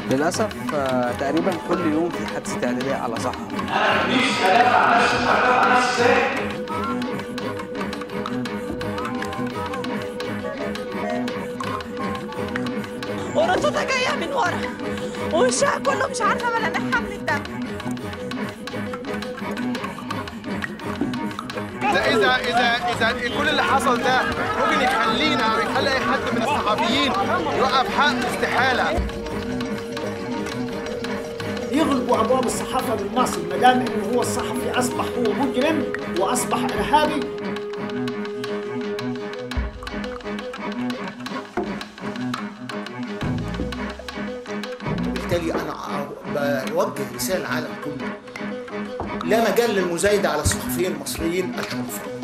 للاسف آه، تقريبا كل يوم في حادثه اعتداء على صحه ورطتها جايه من ورا ووشها كله مش عارفه ملامحها من الدم ده اذا اذا اذا كل اللي حصل ده ممكن يخلينا او يخلي اي حد من الصحفيين يوقف حق استحاله يغلقوا ابواب الصحافه بالمصري ما دام انه هو الصحفي اصبح هو مجرم واصبح ارهابي وبالتالي انا بوجه رساله العالم كله لا مجال للمزايده على الصحفيين المصريين الشرفاء